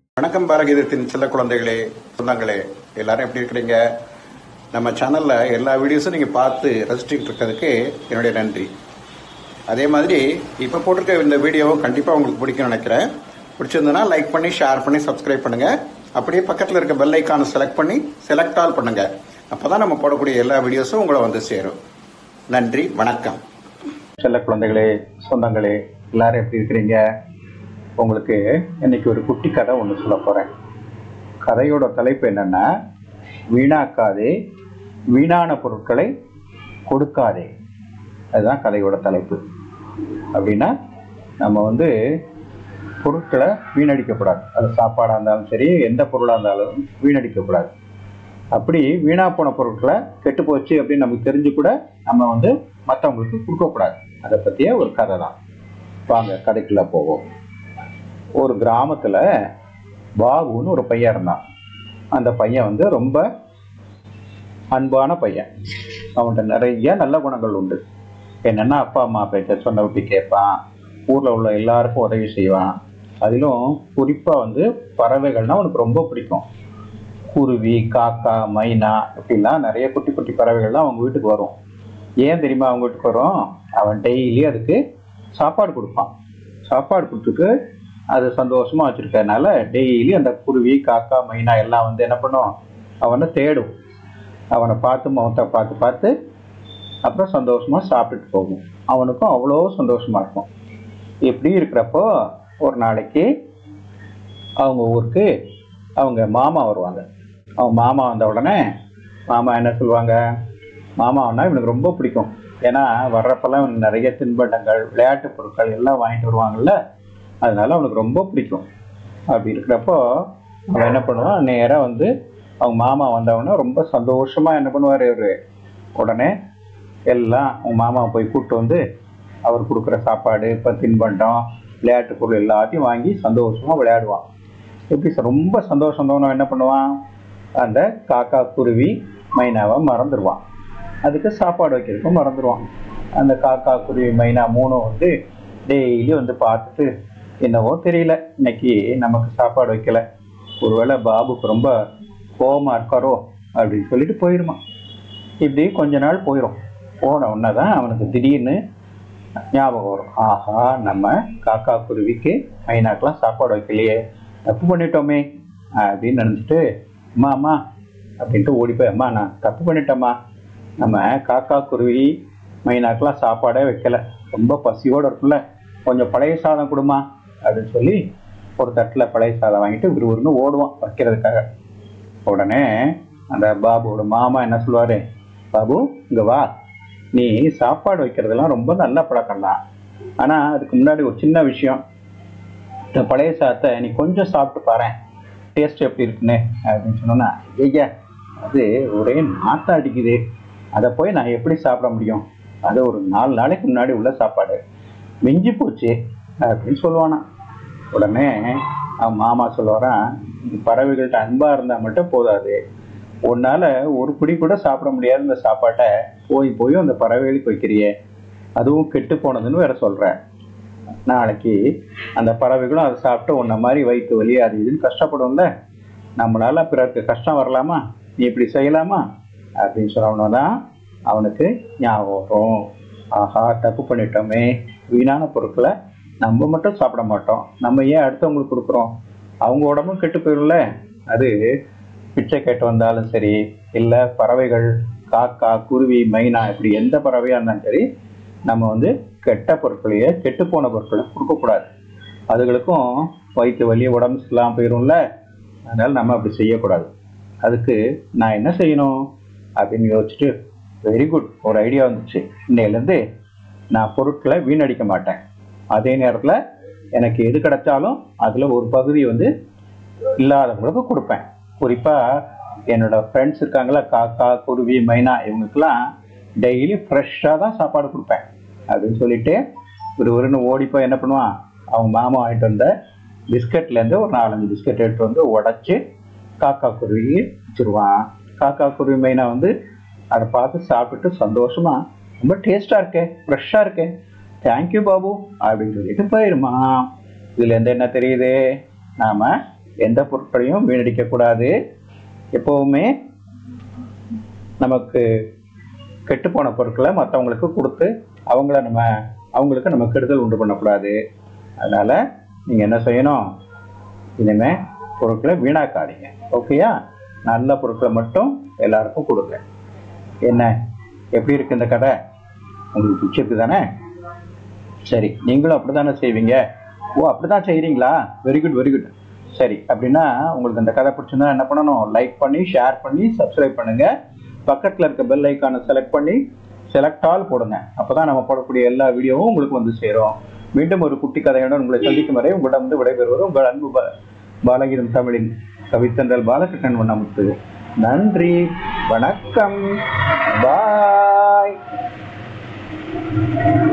வணக்கம் பாரகீதத்தின் செல்ல குழந்தைகளே சொந்தங்களே எல்லாரும் எப்படி இருக்கிறீங்க நம்ம சேனல்ல எல்லா வீடியோஸும் நீங்க பார்த்து ரசிச்சுட்டு இருக்கிறதுக்கு என்னுடைய நன்றி அதே மாதிரி இப்ப போட்டிருக்க இந்த வீடியோவும் கண்டிப்பா உங்களுக்கு பிடிக்கும்னு நினைக்கிறேன் பிடிச்சிருந்ததுன்னா லைக் பண்ணி ஷேர் பண்ணி சப்ஸ்கிரைப் பண்ணுங்க அப்படியே பக்கத்துல இருக்க பெல் ஐக்கானை செலக்ட் பண்ணி செலக்ட் ஆல் பண்ணுங்க அப்பதான் நம்ம போடக்கூடிய எல்லா வீடியோஸும் உங்களை வந்து சேரும் நன்றி வணக்கம் செல்ல குழந்தைகளே சொந்தங்களே எல்லாரும் எப்படி இருக்கிறீங்க உங்களுக்கு இன்னைக்கு ஒரு குட்டி கதை ஒன்று சொல்ல போறேன் கதையோட தலைப்பு என்னன்னா வீணாக்காதே வீணான பொருட்களை கொடுக்காதே அதுதான் கதையோட தலைப்பு அப்படின்னா நம்ம வந்து பொருட்களை வீணடிக்கக்கூடாது அது சாப்பாடாக இருந்தாலும் சரி எந்த பொருளாக இருந்தாலும் வீணடிக்கக்கூடாது அப்படி வீணா போன பொருட்களை கெட்டு போச்சு அப்படின்னு நமக்கு தெரிஞ்சு கூட நம்ம வந்து மற்றவங்களுக்கு கொடுக்கக்கூடாது அதை பற்றிய ஒரு கதை தான் வாங்க கதைக்குள்ள போவோம் ஒரு கிராமத்துல பாபுன்னு ஒரு பையன் இருந்தான் அந்த பையன் வந்து ரொம்ப அன்பான பையன் அவன்கிட்ட நிறைய நல்ல குணங்கள் உண்டு என்னன்னா அப்பா அம்மா பேச்ச சொன்ன விட்டு கேட்பான் ஊர்ல உள்ள எல்லாருக்கும் உதவி செய்வான் அதிலும் குறிப்பா வந்து பறவைகள்னா அவனுக்கு ரொம்ப பிடிக்கும் குருவி காக்கா மைனா இப்படிலாம் நிறைய குட்டி குட்டி பறவைகள்லாம் அவங்க வீட்டுக்கு வரும் ஏன் தெரியுமா அவங்க வீட்டுக்கு வரும் அவன் டெய்லி அதுக்கு சாப்பாடு கொடுப்பான் சாப்பாடு கொடுத்துட்டு அது சந்தோஷமா வச்சிருக்கறனால டெய்லி அந்த குருவி காக்கா மைனா எல்லாம் வந்து என்ன பண்ணும் அவனை தேடும் அவனை பார்த்து முகத்தை பார்த்து பார்த்து அப்புறம் சந்தோஷமா சாப்பிட்டுட்டு போகும் அவனுக்கும் அவ்வளோ சந்தோஷமா இருக்கும் இப்படி இருக்கிறப்போ ஒரு நாளைக்கு அவங்க ஊருக்கு அவங்க மாமா வருவாங்க அவங்க மாமா வந்த உடனே மாமா என்ன சொல்லுவாங்க மாமாவனா இவனுக்கு ரொம்ப பிடிக்கும் ஏன்னா வர்றப்பெல்லாம் இவனுக்கு நிறைய தின்பண்டங்கள் விளையாட்டு பொருட்கள் எல்லாம் வாங்கிட்டு வருவாங்கல்ல அதனால அவனுக்கு ரொம்ப பிடிக்கும் அப்படி இருக்கிறப்போ அவன் என்ன பண்ணுவான் நேராக வந்து அவங்க மாமா வந்தவொடனே ரொம்ப சந்தோஷமா என்ன பண்ணுவார் இவரு உடனே எல்லாம் அவங்க மாமாவை போய் கூப்பிட்டு வந்து அவர் கொடுக்குற சாப்பாடு இப்போ தின்பண்டம் விளையாட்டு பொருள் எல்லாத்தையும் வாங்கி சந்தோஷமா விளையாடுவான் எப்படி ச- ரொம்ப சந்தோஷம் தோணும் என்ன பண்ணுவான் அந்த காக்கா குருவி மைனாவை மறந்துடுவான் அதுக்கு சாப்பாடு வைக்கிறதுக்கும் மறந்துடுவான் அந்த காக்கா குருவி மைனா மூணும் வந்து டெய்லி வந்து பார்த்துட்டு என்னவோ தெரியல இன்னைக்கு நமக்கு சாப்பாடு வைக்கல ஒருவேளை பாபுக்கு ரொம்ப கோவமா இருக்காரோ அப்படின்னு சொல்லிட்டு போயிருமா இப்படி கொஞ்ச நாள் போயிடும் போன உடனே தான் அவனுக்கு திடீர்னு ஞாபகம் வரும் ஆஹா நம்ம காக்கா குருவிக்கு மைனாக்கெல்லாம் சாப்பாடு வைக்கலையே தப்பு பண்ணிட்டோமே அப்படின்னு நினச்சிட்டு அம்மா அம்மா அப்படின்ட்டு ஓடி போய் அம்மா நான் தப்பு பண்ணிட்டேம்மா நம்ம காக்கா குருவி மைனாக்கெல்லாம் சாப்பாடே வைக்கல ரொம்ப பசியோடு இருக்குல்ல கொஞ்சம் பழைய சாதம் கொடுமா அப்படின்னு சொல்லி ஒரு தட்டில் பழைய சாதம் வாங்கிட்டு விறுவிறுன்னு ஓடுவான் வைக்கிறதுக்காக உடனே அந்த பாபுவோட மாமா என்ன சொல்லுவாரு பாபு இங்க வா நீ சாப்பாடு வைக்கிறதெல்லாம் ரொம்ப நல்ல பழக்கம் தான் ஆனா அதுக்கு முன்னாடி ஒரு சின்ன விஷயம் இந்த பழைய சாதத்தை நீ கொஞ்சம் சாப்பிட்டு பாரேன் டேஸ்ட் எப்படி இருக்குன்னு அப்படின்னு சொன்னோன்னா ஐயா அது ஒரே நாத்தம் அடிக்குது அதை போய் நான் எப்படி சாப்பிட முடியும் அது ஒரு நாலு நாளைக்கு முன்னாடி உள்ள சாப்பாடு மிஞ்சி போச்சு அப்படின்னு சொல்லுவானா உடனே அவன் மாமா சொல்லுவாரான் "இந்த பறவைகள்ட்ட அன்பா இருந்தா மட்டும் போதாது உன்னால ஒரு பிடி கூட சாப்பிட முடியாத இந்த சாப்பாட்டை போய் போய் அந்த பறவைகளுக்கு வைக்கிறியே அதுவும் கெட்டு போனதுன்னு வேற சொல்ற நாளைக்கு அந்த பறவைகளும் அதை சாப்பிட்டு உன்ன மாதிரி வயிற்று வலி அது இதுன்னு கஷ்டப்படும்ல நம்மளால பிறருக்கு கஷ்டம் வரலாமா நீ இப்படி செய்யலாமா அப்படின்னு சொன்னவன தான் அவனுக்கு ஞாபகம் வரும் ஆஹா தப்பு பண்ணிட்டோமே வீணான பொருட்களை நம்ம மட்டும் சாப்பிட மாட்டோம் நம்ம ஏன் அடுத்தவங்களுக்கு கொடுக்குறோம் அவங்க உடம்பும் கெட்டு போயிடும்ல அது பிச்சை கேட்டு வந்தாலும் சரி இல்லை பறவைகள் காக்கா குருவி மைனா இப்படி எந்த பறவையாக இருந்தாலும் சரி நம்ம வந்து கெட்ட பொருட்களையே கெட்டு போன பொருட்களை கொடுக்கக்கூடாது அதுகளுக்கும் வயிற்று வலி உடம்பு சரியில்லாம போயிடும்ல அதனால நம்ம அப்படி செய்யக்கூடாது அதுக்கு நான் என்ன செய்யணும் அப்படின்னு யோசிச்சுட்டு வெரி குட் ஒரு ஐடியா வந்துச்சு இன்னையிலேருந்து நான் பொருட்களை வீணடிக்க மாட்டேன் அதே நேரத்தில் எனக்கு எது கிடைச்சாலும் அதில் ஒரு பகுதி வந்து இல்லாதவங்களுக்கு கொடுப்பேன் குறிப்பாக என்னோட ஃப்ரெண்ட்ஸ் இருக்காங்களா காக்கா குருவி மைனா இவங்களுக்குலாம் டெய்லி ஃப்ரெஷ்ஷாக தான் சாப்பாடு கொடுப்பேன் அப்படின்னு சொல்லிட்டு ஒரு ஒருன்னு ஓடி போய் என்ன பண்ணுவான் அவங்க மாமா வாங்கிட்டு வந்த பிஸ்கட்லேருந்து ஒரு நாலஞ்சு பிஸ்கட் எடுத்து வந்து உடச்சி காக்கா குருவி வச்சிருவான் காக்கா குருவி மைனா வந்து அதை பார்த்து சாப்பிட்டு சந்தோஷமா ரொம்ப டேஸ்டாக இருக்கே ஃப்ரெஷ்ஷாக இருக்கே தேங்க்யூ பாபு அப்படின்னு சொல்லிட்டு போயிருமா இதுல இருந்து என்ன தெரியுது நாம எந்த பொருட்களையும் வீணடிக்க கூடாது எப்பவுமே நமக்கு கெட்டுப்போன பொருட்களை மற்றவங்களுக்கு கொடுத்து அவங்கள நம்ம அவங்களுக்கு நம்ம கெடுதல் உண்டு பண்ணக்கூடாது அதனால நீங்க என்ன செய்யணும் இனிமே பொருட்களை வீணாக்காதீங்க ஓகேயா நல்ல பொருட்களை மட்டும் எல்லாருக்கும் கொடுங்க என்ன எப்படி இருக்கு இந்த கடை உங்களுக்கு பிடிச்சிருக்கு தானே சரி நீங்களும் அப்படிதானே செய்வீங்க ஓ அப்படிதான் செய்றீங்களா வெரி குட் வெரி குட் சரி அப்படின்னா உங்களுக்கு இந்த கதை பிடிச்சிருந்தா என்ன பண்ணணும் லைக் பண்ணி ஷேர் பண்ணி சப்ஸ்கிரைப் பண்ணுங்க பக்கத்தில் இருக்க பெல் ஐக்கானை செலக்ட் பண்ணி செலக்ட் ஆல் போடுங்க அப்பதான் நம்ம போடக்கூடிய எல்லா வீடியோவும் உங்களுக்கு வந்து சேரும் மீண்டும் ஒரு குட்டி கதையுடன் உங்களை சந்திக்கும் வரை உங்களிடம் வந்து விடைபெறுவது உங்கள் அன்பு பா- பாலகிரம் தமிழின் கவித்தன்றல் பாலகிருஷ்ணன் வண்ணமுத்து நன்றி வணக்கம் பாய்